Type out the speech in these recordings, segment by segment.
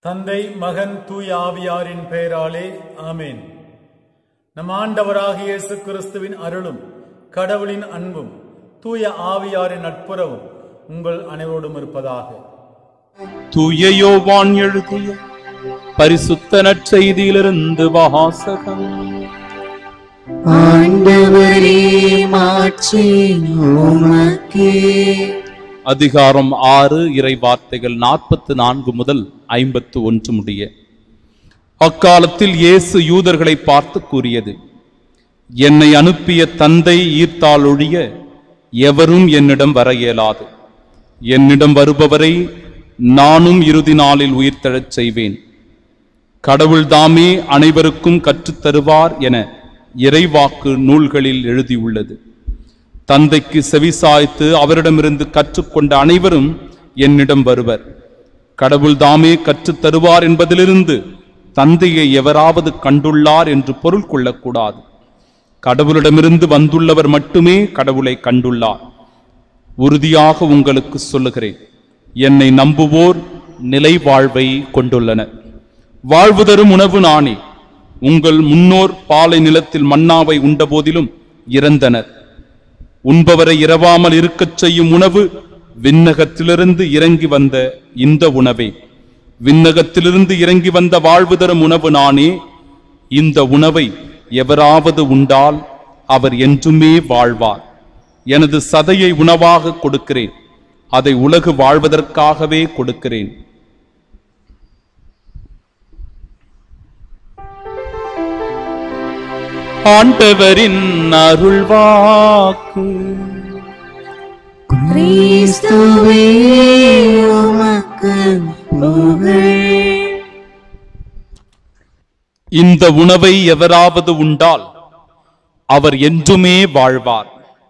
தந்தை மகன் தூய ஆவியாரின் பெயராலே ஆமென் நம் ஆண்டவராகிய இயேசு கிறிஸ்துவின் அருளும் கடவுளின் அன்பும் தூய ஆவியாரின் நட்புறவும் உங்கள் அனைவரோடும் இருப்பதாக தூய யோவான் எழுதிய பரிசுத்த நற்செய்தியிலிருந்து வாசகம் ஆண்டவரே மாற்றி உமக்கே அதிகாரம் ஆறு இறை வார்த்தைகள் நாற்பத்து நான்கு முதல் ஐம்பத்து ஒன்று முடிய அக்காலத்தில் இயேசு யூதர்களை பார்த்து கூறியது என்னை அனுப்பிய தந்தை ஈர்த்தால் ஒழிய எவரும் என்னிடம் வர இயலாது என்னிடம் வருபவரை நானும் இறுதி நாளில் உயிர்த்தெழச் செய்வேன் கடவுள் தாமே அனைவருக்கும் கற்றுத் தருவார் என இறைவாக்கு நூல்களில் எழுதியுள்ளது தந்தைக்கு செவிசாய்த்து அவரிடமிருந்து கற்றுக்கொண்ட அனைவரும் என்னிடம் வருவர் கடவுள் தாமே கற்றுத் தருவார் என்பதிலிருந்து தந்தையை எவராவது கண்டுள்ளார் என்று பொருள் கொள்ளக்கூடாது கடவுளிடமிருந்து வந்துள்ளவர் மட்டுமே கடவுளை கண்டுள்ளார் உறுதியாக உங்களுக்கு சொல்லுகிறேன் என்னை நம்புவோர் நிலை வாழ்வை கொண்டுள்ளனர் வாழ்வு தரும் உணவு நானே உங்கள் முன்னோர் பாலை நிலத்தில் மன்னாவை உண்டபோதிலும் இறந்தனர் உண்பவரை இரவாமல் இருக்கச் செய்யும் உணவு விண்ணகத்திலிருந்து இறங்கி வந்த இந்த உணவே விண்ணகத்திலிருந்து இறங்கி வந்த வாழ்வு தரும் உணவு நானே இந்த உணவை எவராவது உண்டால் அவர் என்றுமே வாழ்வார் எனது சதையை உணவாக கொடுக்கிறேன் அதை உலகு வாழ்வதற்காகவே கொடுக்கிறேன் ஆண்டவரின் அருள்வாக்கு கிறிஸ்துவே உமக்கு புகழ் இந்த உணவை எவராவது உண்டால் அவர் என்றுமே வாழ்வார்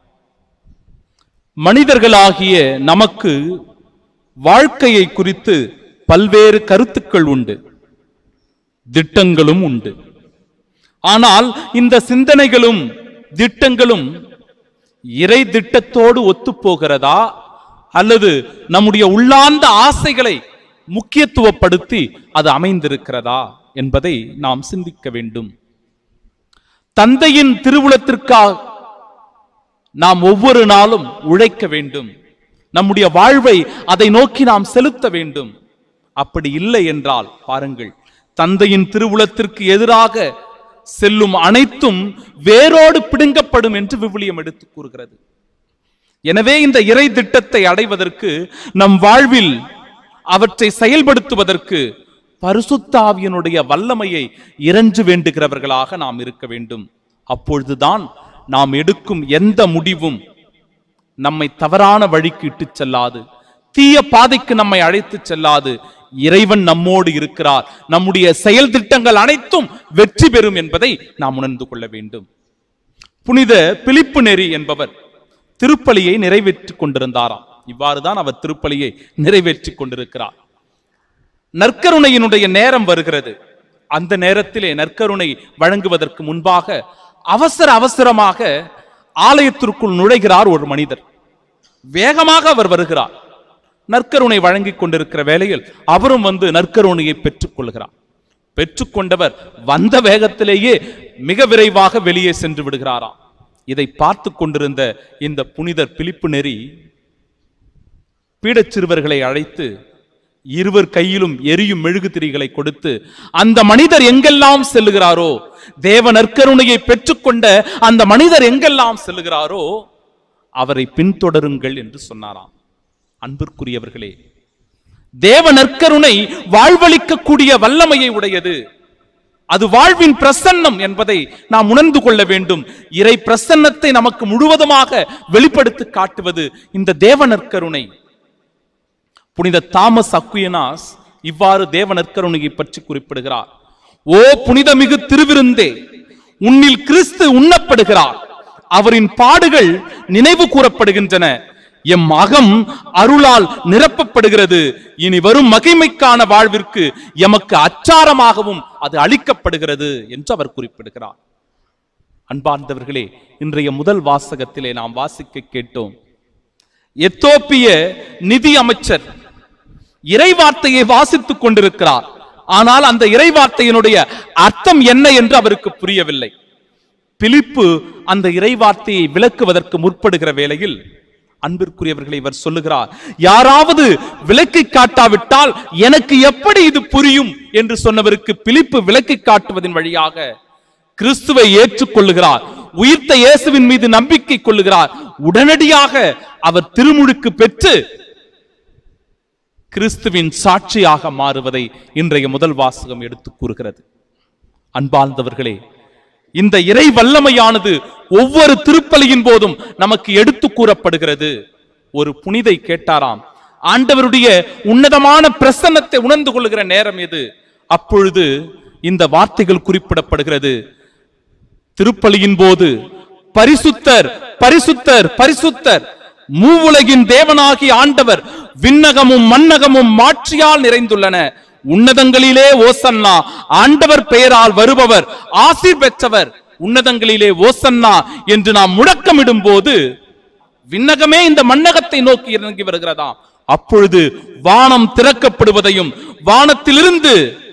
மனிதர்களாகிய நமக்கு வாழ்க்கையை குறித்து பல்வேறு கருத்துக்கள் உண்டு திட்டங்களும் உண்டு ஆனால் இந்த சிந்தனைகளும் திட்டங்களும் இறை திட்டத்தோடு ஒத்துப்போகிறதா அல்லது நம்முடைய உள்ளார்ந்த ஆசைகளை முக்கியத்துவப்படுத்தி அது அமைந்திருக்கிறதா என்பதை நாம் சிந்திக்க வேண்டும் தந்தையின் திருவுளத்திற்காக நாம் ஒவ்வொரு நாளும் உழைக்க வேண்டும் நம்முடைய வாழ்வை அதை நோக்கி நாம் செலுத்த வேண்டும் அப்படி இல்லை என்றால் பாருங்கள் தந்தையின் திருவுளத்திற்கு எதிராக செல்லும் அனைத்தும் வேரோடு பிடுங்கப்படும் என்று விவிலியம் எடுத்து கூறுகிறது எனவே இந்த இறை திட்டத்தை அடைவதற்கு நம் வாழ்வில் அவற்றை செயல்படுத்துவதற்கு பரிசுத்தாவியனுடைய வல்லமையை இறைஞ்சு வேண்டுகிறவர்களாக நாம் இருக்க வேண்டும் அப்பொழுதுதான் நாம் எடுக்கும் எந்த முடிவும் நம்மை தவறான வழிக்கு இட்டுச் செல்லாது தீய பாதைக்கு நம்மை அழைத்துச் செல்லாது இறைவன் நம்மோடு இருக்கிறார் நம்முடைய செயல் திட்டங்கள் அனைத்தும் வெற்றி பெறும் என்பதை நாம் உணர்ந்து கொள்ள வேண்டும் புனித பிலிப்பு நெறி என்பவர் திருப்பலியை நிறைவேற்றிக் கொண்டிருந்தாராம் இவ்வாறுதான் அவர் திருப்பலியை நிறைவேற்றிக் கொண்டிருக்கிறார் நற்கருணையினுடைய நேரம் வருகிறது அந்த நேரத்திலே நற்கருணை வழங்குவதற்கு முன்பாக அவசர அவசரமாக ஆலயத்திற்குள் நுழைகிறார் ஒரு மனிதர் வேகமாக அவர் வருகிறார் நற்கருணை வழங்கிக் கொண்டிருக்கிற வேளையில் அவரும் வந்து நற்கருணையை பெற்றுக் கொள்கிறார் பெற்றுக்கொண்டவர் வந்த வேகத்திலேயே மிக விரைவாக வெளியே சென்று விடுகிறாராம் இதை பார்த்து கொண்டிருந்த இந்த புனிதர் பிலிப்பு நெறி பீடச் சிறுவர்களை அழைத்து இருவர் கையிலும் எரியும் மெழுகுதிரிகளை கொடுத்து அந்த மனிதர் எங்கெல்லாம் செல்லுகிறாரோ தேவ நற்கருணையை பெற்றுக்கொண்ட அந்த மனிதர் எங்கெல்லாம் செல்லுகிறாரோ அவரை பின்தொடருங்கள் என்று சொன்னாராம் அன்பிற்குரியவர்களே தேவ நற்கருணை வாழ்வளிக்கக்கூடிய வல்லமையை உடையது அது வாழ்வின் பிரசன்னம் என்பதை நாம் உணர்ந்து கொள்ள வேண்டும் இறை பிரசன்னத்தை நமக்கு முழுவதுமாக வெளிப்படுத்தி காட்டுவது இந்த தேவ நற்கருணை புனித தாமஸ் அக்குயனாஸ் இவ்வாறு தேவ நற்கருணையை பற்றி குறிப்பிடுகிறார் ஓ புனிதமிகு திருவிருந்தே உன்னில் கிறிஸ்து உண்ணப்படுகிறார் அவரின் பாடுகள் நினைவு கூறப்படுகின்றன எம் அகம் அருளால் நிரப்பப்படுகிறது இனி வரும் மகிமைக்கான வாழ்விற்கு எமக்கு அச்சாரமாகவும் அது அளிக்கப்படுகிறது என்று அவர் குறிப்பிடுகிறார் அன்பார்ந்தவர்களே இன்றைய முதல் வாசகத்திலே நாம் வாசிக்க கேட்டோம் எத்தோப்பிய நிதி அமைச்சர் இறை வார்த்தையை வாசித்துக் கொண்டிருக்கிறார் ஆனால் அந்த இறைவார்த்தையினுடைய அர்த்தம் என்ன என்று அவருக்கு புரியவில்லை பிலிப்பு அந்த இறைவார்த்தையை விளக்குவதற்கு முற்படுகிற வேளையில் அன்பிற்குரியவர்களை இவர் சொல்லுகிறார் யாராவது விளக்கி காட்டாவிட்டால் எனக்கு எப்படி இது புரியும் என்று சொன்னவருக்கு பிலிப்பு விளக்கி காட்டுவதன் வழியாக கிறிஸ்துவை ஏற்றுக்கொள்ளுகிறார் உயிர்த்த இயேசுவின் மீது நம்பிக்கை கொள்ளுகிறார் உடனடியாக அவர் திருமுழுக்கு பெற்று கிறிஸ்துவின் சாட்சியாக மாறுவதை இன்றைய முதல் வாசகம் எடுத்து கூறுகிறது அன்பார்ந்தவர்களே இந்த இறை வல்லமையானது ஒவ்வொரு திருப்பலியின் போதும் நமக்கு எடுத்து கூறப்படுகிறது ஒரு புனிதை கேட்டாராம் ஆண்டவருடைய உன்னதமான பிரசன்னத்தை உணர்ந்து கொள்ளுகிற நேரம் எது அப்பொழுது இந்த வார்த்தைகள் குறிப்பிடப்படுகிறது திருப்பலியின் போது பரிசுத்தர் பரிசுத்தர் பரிசுத்தர் மூவுலகின் தேவனாகி ஆண்டவர் விண்ணகமும் மன்னகமும் மாட்சியால் நிறைந்துள்ளன உன்னதங்களிலே ஓசன்னா ஆண்டவர் பெயரால் வருபவர் ஆசீர் பெற்றவர் உன்னதங்களிலே ஓசன்னா என்று நாம் முழக்கமிடும் போது விண்ணகமே இந்த மன்னகத்தை நோக்கி இறங்கி வருகிறதாம் அப்பொழுது வானம் திறக்கப்படுவதையும் வானத்திலிருந்து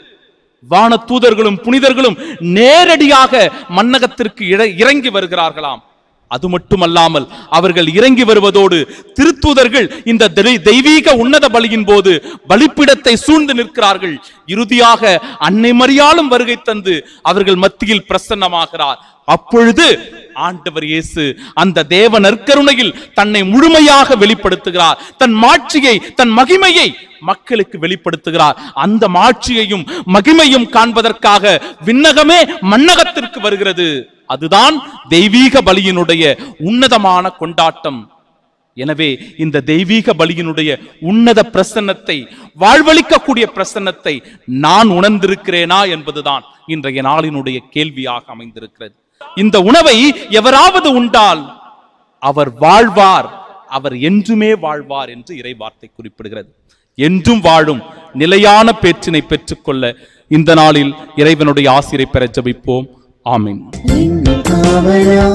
வான தூதர்களும் புனிதர்களும் நேரடியாக மன்னகத்திற்கு இற- இறங்கி வருகிறார்களாம் அது மட்டுமல்லாமல் அவர்கள் இறங்கி வருவதோடு திருத்தூதர்கள் இந்த தெய்- தெய்வீக உன்னத பலியின் போது பலிப்பிடத்தை சூழ்ந்து நிற்கிறார்கள் இறுதியாக அன்னை மரியாளும் வருகை தந்து அவர்கள் மத்தியில் பிரசன்னமாகிறார் அப்பொழுது ஆண்டவர் இயேசு அந்த தேவ நற்கருணையில் தன்னை முழுமையாக வெளிப்படுத்துகிறார் தன் மாட்சியை தன் மகிமையை மக்களுக்கு வெளிப்படுத்துகிறார் அந்த மாட்சியையும் மகிமையும் காண்பதற்காக விண்ணகமே மன்னகத்திற்கு வருகிறது அதுதான் தெய்வீக பலியினுடைய உன்னதமான கொண்டாட்டம் எனவே இந்த தெய்வீக பலியினுடைய உன்னத பிரசன்னத்தை வாழ்வளிக்கக்கூடிய பிரசன்னத்தை நான் உணர்ந்திருக்கிறேனா என்பதுதான் இன்றைய நாளினுடைய கேள்வியாக அமைந்திருக்கிறது இந்த உணவை எவராவது உண்டால் அவர் வாழ்வார் அவர் என்றுமே வாழ்வார் என்று இறை வார்த்தை குறிப்பிடுகிறது என்றும் வாழும் நிலையான பேச்சினை பெற்றுக்கொள்ள இந்த நாளில் இறைவனுடைய ஆசிரை பெற ஜெபிப்போம் ஆமென் எங்கள் காவலா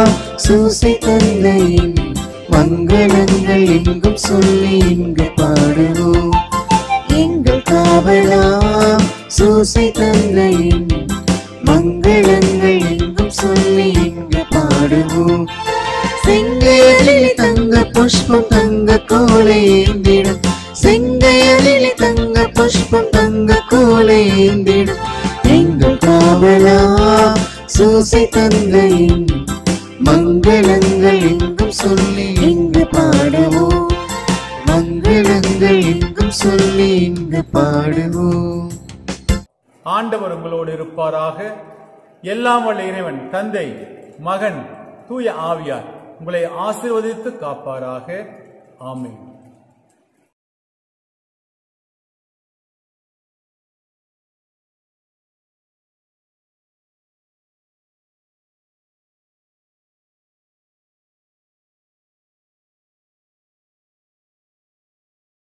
சூசை தந்தையின் மங்களங்கள் எங்கும் சொல்லி இங்கு பாடுவோம் எங்கள் காவலா சூசை தந்தையின் மங்களங்கள் எங்கும் சொல்லி இங்கு பாடுவோம் செங்கையலில் தங்க புஷ்பம் தங்க கோலை ஏந்திடும் செங்கையலில் தங்க புஷ்பம் தங்க கோலை ஏந்திடும் எங்கள் காவலா சூசை தந்தையின் மங்களங்கள் எங்கும் சொல்லி இங்கு பாடுவோம் மங்களங்கள் எங்கும் சொல்லி இங்கு பாடுவோம் ஆண்டவர் உங்களோடு இருப்பாராக எல்லாம் வல்ல இறைவன் தந்தை மகன் தூய ஆவியார் உங்களை ஆசீர்வதித்து காப்பாராக ஆமென்